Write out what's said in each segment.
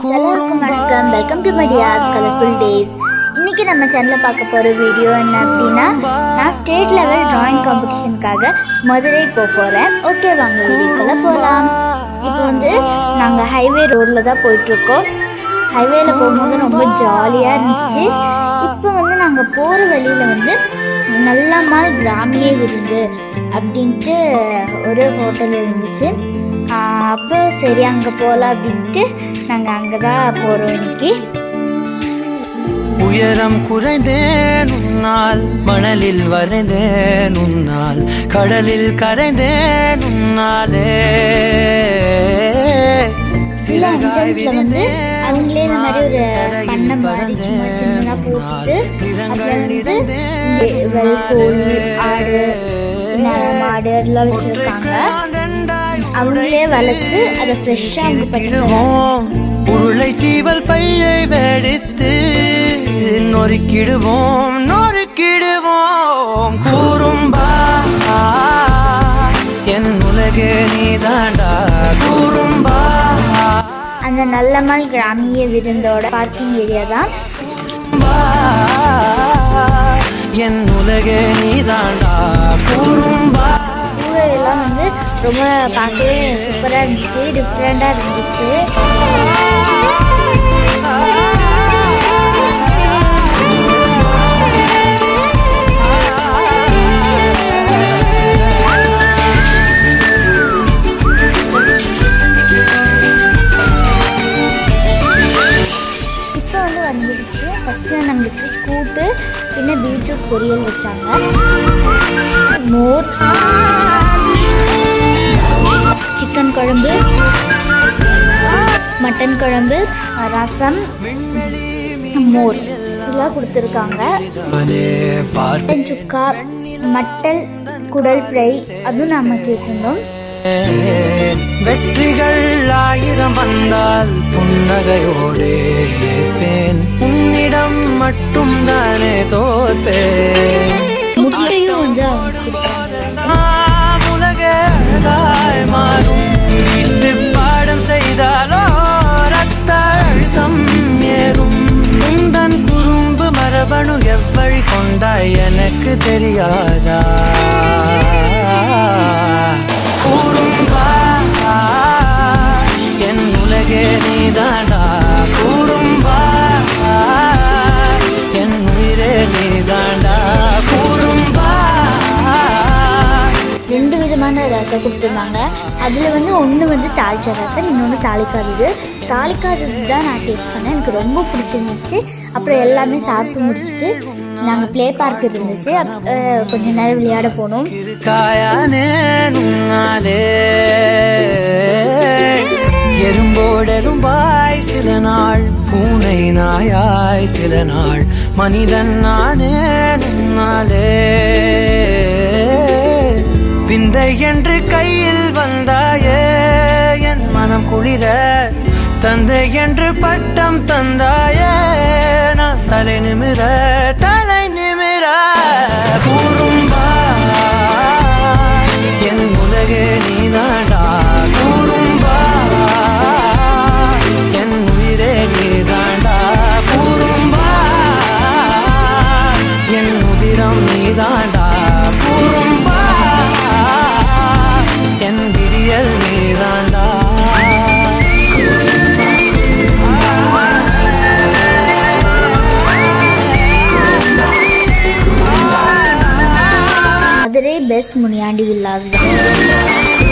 எல்லாருக்கும் வணக்கம் welcome to மடியாஸ் கலர்ஃபுல் டேஸ் இன்னைக்கு நம்ம சேனலில் பார்க்க போகிற வீடியோ என்ன அப்படின்னா நான் ஸ்டேட் லெவல் டிராயிங் காம்படிஷனுக்காக மதுரை போக போகிறேன் ஓகே வாங்க வீடியோக்குள்ளே போகலாம் இப்போ வந்து நாங்கள் ஹைவே ரோடில் தான் போயிட்டுருக்கோம் ஹைவேல போகும்போது ரொம்ப ஜாலியாக இருந்துச்சு இப்போ வந்து நாங்கள் போகிற வழியில் வந்து நல்லம்மாள் கிராமிய விருந்து அப்படின்ட்டு ஒரு ஹோட்டல் இருந்துச்சு ஆஹ் அப்போ சரி அங்கே போகலாம் அப்படின்ட்டு நாங்கள் அங்கே தான் போகிறோம் இன்னைக்கு உயரம் குறைந்தேன் உன்னால் மணலில் வரைந்தேன் உன்னால் கடலில் கரைந்தேன் உன்னாலே உள்ள என்ட்ரன்ஸில் வந்து அவங்களே இந்த மாதிரி ஒரு பண்ணை மாதிரி சும்மா சின்னதாக போட்டுட்டு அதில் வந்து இங்கே வெள்கோழி ஆடு பின்ன மாடு அதெல்லாம் வச்சுருக்காங்க அவங்களே வளர்த்து அதை ஃப்ரெஷ்ஷாக அவங்க பண்ணி நொறுக்கிடுவோம் உருளை சீவல் பையை வெடித்து நொறுக்கிடுவோம் நொறுக்கிடுவோம் கூறும்பா என் உலகே நீதாண்டா கூறும்பா அந்த நல்லம்மாள் கிராமிய விருந்தோட பார்க்கிங் ஏரியா தான் பா, என் உலகே நீதாண்டா கூறும்பா எல்லாம் வந்து ரொம்ப பார்க்கவே சூப்பராக இருந்துச்சு டிஃப்ரெண்ட்டாக இருந்துச்சு இப்போ வந்து வந்துடுச்சு ஃபஸ்ட்டு நம்மளுக்கு கூட்டு பின்ன பீட்ரூட் பொரியல் வச்சாங்க மோர் சிக்கன் குழம்பு மட்டன் குழம்பு ரசம் மோர் இதெல்லாம் கொடுத்துருக்காங்க அவனே பார்ப்பேன் மட்டன் சுக்கா மட்டன் குடல் ஃப்ரை அதுவும் நம்ம கேட்டிருந்தோம் வெற்றிகள் ஆயிரம் வந்தால் புன்னகையோடு ஏற்பேன் உன்னிடம் மட்டும் தானே தோற்பேன் முட்டையும் வந்து அவங்க கொடுத்தாங்க நாம் உலகே அழகாய் மாறும் வீட்டு பாடம் செய்தாலோ ரத்த அழுத்தம் ஏறும் உந்தன் குறும்பு மரபணு எவ்வழி கொண்டாய் எனக்கு தெரியாதா கூறும்பா என் உலகே நீதாண்டா கூறும்பா என் உயிரே நீதாண்டா கூறும்பா ரெண்டு விதமான ரசம் கொடுத்துருந்தாங்க அதில் வந்து ஒன்று வந்து தாளிச்ச ரசம் இன்னொன்று தாளிக்காதது தாளிக்காதது தான் நான் டேஸ்ட் பண்ணேன் எனக்கு ரொம்ப பிடிச்சிருந்துச்சு அப்புறம் எல்லாமே சாப்பிட்டு முடிச்சுட்டு நாங்கள் ப்ளே பார்க் இருந்துச்சு அப்- அஹ் கொஞ்ச நேரம் விளையாட போனோம் இருக்காயானே உன்னாலே எறும்போடெரும்பாய் சில நாள் பூனை நாயாய் சில நாள் மனிதன் நானே உன்னாலே விந்தை என்று கையில் வந்தாயே என் மனம் குளிர தந்தை என்று பட்டம் தந்தாயே நான் தலை நிமிர தலை நிமிர கூறும்பா என் உலகே நீதாண்டா கூறும்பா என் உயிரே நீதாண்டா கூறும்பா என் உதிரம் நீதாண்டா கூறும்பா என் விடியல் நீதாண்டா மதுரை பெஸ்ட் முனியாண்டி வில்லாஸ் தான்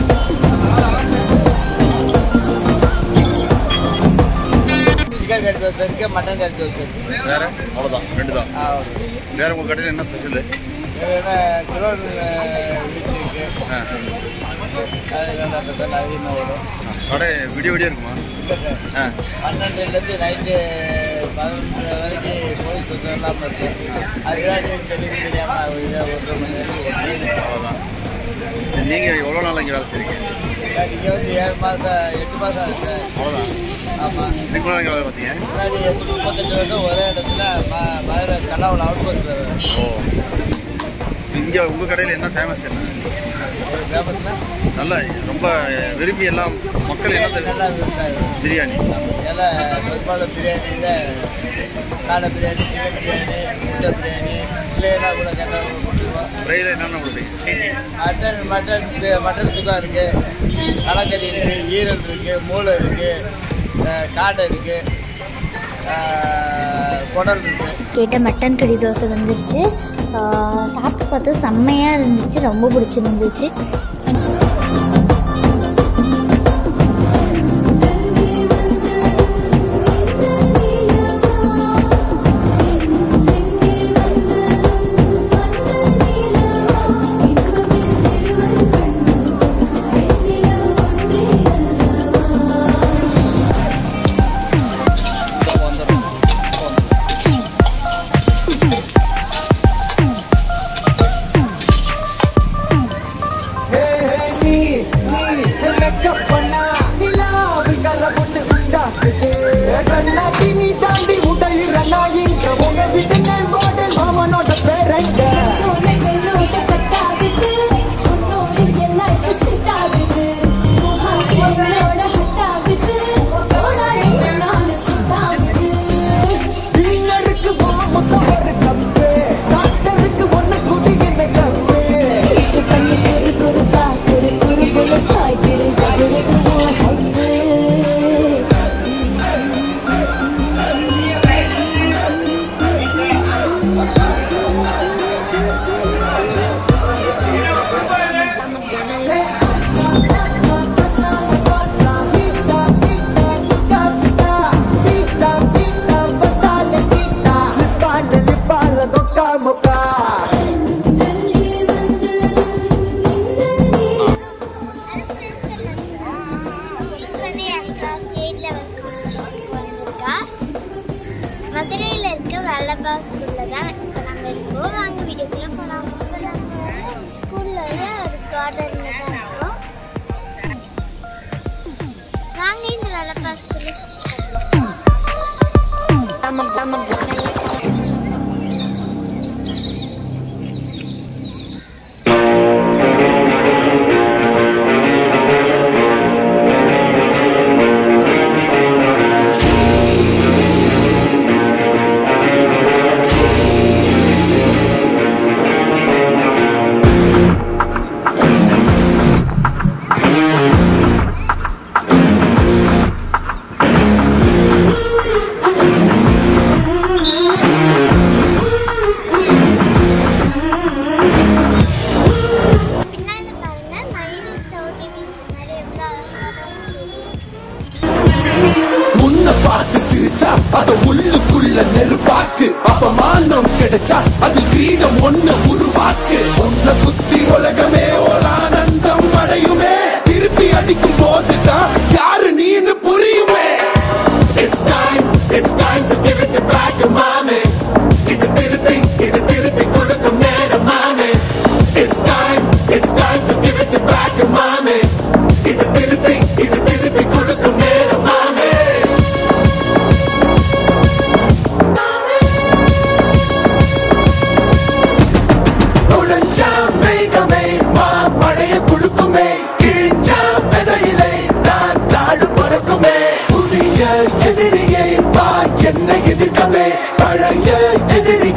சிக்கன் எடுத்து தோசை இருக்கு மட்டன் கறி தோசை இருக்கு வேற அவ்வளோதான் ரெண்டு தான் ஆ, வேற உங்கள் கடையில் என்ன ஸ்பெஷலு வேற கிலோ இருக்கு ஆ அது வேண்டாம் தோசை அதிகமாக வரும் கடை விடிய விடிய இருக்குமா ஆ பன்னெண்டுலேருந்து நைட்டு பதினொன்று வரைக்கும் கோயில் தோசை இல்லாமல் இருக்கு அது முன்னாடி தெரியும் தெரியாமல் இதை ஒன்றரை மணி நேரம் அவ்வளோதான் சரி நீங்கள் எவ்வளோ நாள் இங்கே வேலை செய்றீங்க இங்கே வந்து ஏழு மாதம் எட்டு மாதம் இருக்கு அவ்வளோதான் ஆமாம் இதுக்கு முன்னாடி வேலை பார்த்தீங்க முன்னாடி எட்டு முப்பத்தெட்டு வருஷம் ஒரே இடத்துல ம மதுரை கல்லாவில் அவுட் பஸ் ஓ இங்கே உங்கள் கடையில் என்ன ஃபேமஸ் என்ன ஃபேமஸில் நல்ல ரொம்ப விரும்பி எல்லாம் மக்கள் என்ன நல்லா விவசாயம் பிரியாணி எல்லாம் பெரும்பாலும் பிரியாணியில் காடை பிரியாணி சிக்கன் பிரியாணி முட்டை பிரியாணி பிள்ளைனா கூட கேட்டால் கொடுத்துருவோம் ஃப்ரையில் என்னென்ன கொடுப்பீங்க மட்டன் மட்டன் இது- மட்டன் சுக்கா இருக்குது தலைக்கறி இருக்குது ஈரல் இருக்குது மூளை இருக்குது காடை இருக்குது குடல் இருக்குது கேட்ட மட்டன் கறி தோசை வந்துருச்சு ஆஹ் சாப்பிட்டு பார்த்து செம்மையாக இருந்துச்சு ரொம்ப பிடிச்சிருந்துச்சு அவனோட பேரங்க சோழர்களோட கட்டாகுது உன்னோட எல்லாருக்கு சிட்டாகுது என்னோட ஹட்டாகுது ஓடாடி கண்ணால சுத்தாகுது டின்னருக்கு வா மொத்தம் ஒரு கப்பு டாக்டருக்கு ஒண்ணு குடி என்ன கப்பு இது பண்ணி குறு குறுப்பா குறு குறு போல சாய்க்கிற எங்களுக்கு ஹைப்பு மதுரையில் இருக்க வல்லபா ஸ்கூலில் தான் இப்போ நாங்கள் இருக்கோம் வாங்க வீடியோக்குள்ளே போகலாம் ஸ்கூலில் ஒரு கார்டனில் தான் இருக்கோம் வாங்க இந்த வல்லபா ஸ்கூலில் பின்னால பாருங்க மயில் தோட்டி வீசுற மாதிரி எவ்வளோ அழகான செடி உன்னை பார்த்து சிரிச்சா அத உள்ளுக்குள்ள நெருப்பாக்கு அப்பமானம் கிடைச்சா அது கிரீடம் ஒண்ணு உருவாக்கு உன்னை குத்தி உலகமே ஒரு ஆனந்தம் அடையுமே திருப்பி அடிக்கும் போதுதான் யாரு நீன்னு புரியுமே It's time, it's time to give it to back, mommy. இது திருப்பி, இது திருப்பி கொடுக்கும் நேரம், mommy. It's time, it's time to give it to back, mommy. இது திருப்பி, இது திருப்பி கொடுக்கும் நேரம், mommy. நுழைஞ்சா மேகமே மாமழைய குடுக்குமே கிழிஞ்சா விதையிலே நான் காடு பறக்குமே புதிய எதிரியை பா என்ன எதிர்க்கவே பழைய எதிரி